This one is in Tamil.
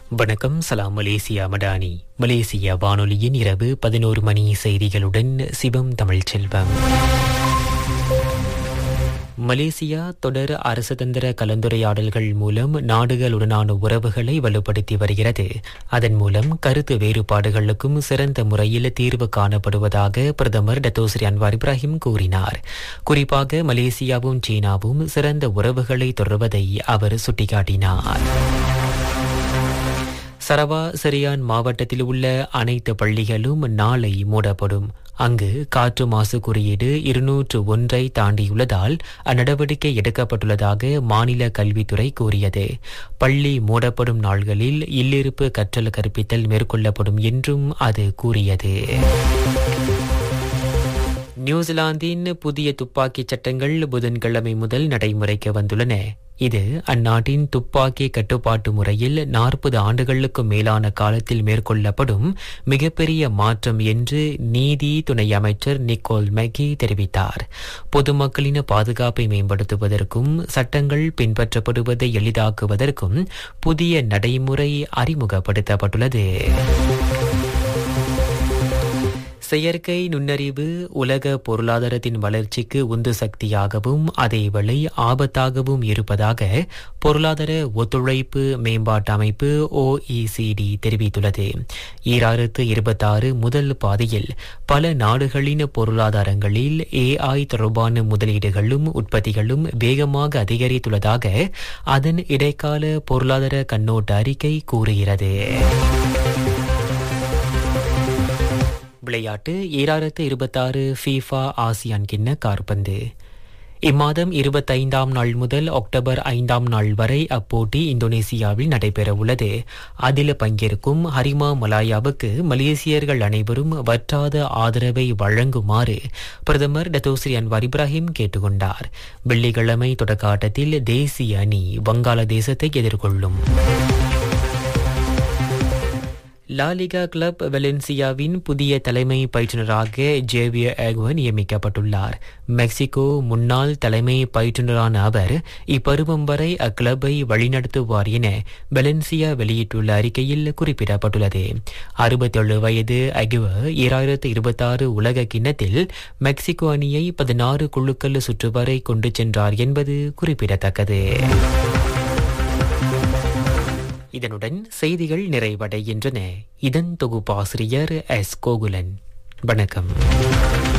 வணக்கம் சலாம் மலேசியா மடானி மலேசியா வானொலியின் இரவு பதினோரு மணி செய்திகளுடன் சிவம் தமிழ் செல்வம் மலேசியா தொடர் அரசுதந்திர கலந்துரையாடல்கள் மூலம் நாடுகளுடனான உறவுகளை வலுப்படுத்தி வருகிறது அதன் மூலம் கருத்து வேறுபாடுகளுக்கும் சிறந்த முறையில் தீர்வு காணப்படுவதாக பிரதமர் டத்தோஸ்ரீ அன்வார் இப்ராஹிம் கூறினார் குறிப்பாக மலேசியாவும் சீனாவும் சிறந்த உறவுகளை தொடர்வதை அவர் சுட்டிக்காட்டினார் சரவா சரியான் மாவட்டத்தில் உள்ள அனைத்து பள்ளிகளும் நாளை மூடப்படும் அங்கு காற்று மாசு குறியீடு இருநூற்று ஒன்றை தாண்டியுள்ளதால் அந்நடவடிக்கை எடுக்கப்பட்டுள்ளதாக மாநில கல்வித்துறை கூறியது பள்ளி மூடப்படும் நாள்களில் இல்லிருப்பு கற்றல் கற்பித்தல் மேற்கொள்ளப்படும் என்றும் அது கூறியது நியூசிலாந்தின் புதிய துப்பாக்கிச் சட்டங்கள் புதன்கிழமை முதல் நடைமுறைக்கு வந்துள்ளன இது அந்நாட்டின் துப்பாக்கி கட்டுப்பாட்டு முறையில் நாற்பது ஆண்டுகளுக்கு மேலான காலத்தில் மேற்கொள்ளப்படும் மிகப்பெரிய மாற்றம் என்று நீதி துணை அமைச்சர் நிக்கோல் மெக்கி தெரிவித்தார் பொதுமக்களின் பாதுகாப்பை மேம்படுத்துவதற்கும் சட்டங்கள் பின்பற்றப்படுவதை எளிதாக்குவதற்கும் புதிய நடைமுறை அறிமுகப்படுத்தப்பட்டுள்ளது செயற்கை நுண்ணறிவு உலக பொருளாதாரத்தின் வளர்ச்சிக்கு உந்து சக்தியாகவும் அதேவேளை ஆபத்தாகவும் இருப்பதாக பொருளாதார ஒத்துழைப்பு மேம்பாட்டு அமைப்பு ஓஇசிடி தெரிவித்துள்ளது ஈராயிரத்து இருபத்தாறு முதல் பாதையில் பல நாடுகளின் பொருளாதாரங்களில் ஏஐ தொடர்பான முதலீடுகளும் உற்பத்திகளும் வேகமாக அதிகரித்துள்ளதாக அதன் இடைக்கால பொருளாதார கண்ணோட்ட அறிக்கை கூறுகிறது விளையாட்டு ஈராயிரத்து இருபத்தாறு ஃபீஃபா ஆசியான் கிண்ண கார்பந்து இம்மாதம் இருபத்தைந்தாம் நாள் முதல் அக்டோபர் ஐந்தாம் நாள் வரை அப்போட்டி இந்தோனேசியாவில் நடைபெறவுள்ளது அதில் பங்கேற்கும் ஹரிமா மலாயாவுக்கு மலேசியர்கள் அனைவரும் வற்றாத ஆதரவை வழங்குமாறு பிரதமர் டத்தோஸ்ரீ அன்வார் இப்ராஹிம் கேட்டுக்கொண்டார் வெள்ளிக்கிழமை தொடக்க ஆட்டத்தில் தேசிய அணி வங்காளதேசத்தை எதிர்கொள்ளும் லாலிகா கிளப் வெலன்சியாவின் புதிய தலைமை பயிற்றுநராக ஜேவியர் ஏகுவ நியமிக்கப்பட்டுள்ளார் மெக்சிகோ முன்னாள் தலைமை பயிற்றுநரான அவர் இப்பருவம் வரை அக்கிளப்பை வழிநடத்துவார் என வெலன்சியா வெளியிட்டுள்ள அறிக்கையில் குறிப்பிடப்பட்டுள்ளது அறுபத்தேழு வயது அகுவ ஈராயிரத்து இருபத்தாறு உலக கிண்ணத்தில் மெக்சிகோ அணியை பதினாறு குழுக்கள் சுற்று வரை கொண்டு சென்றார் என்பது குறிப்பிடத்தக்கது இதனுடன் செய்திகள் நிறைவடைகின்றன இதன் தொகுப்பாசிரியர் எஸ் கோகுலன் வணக்கம்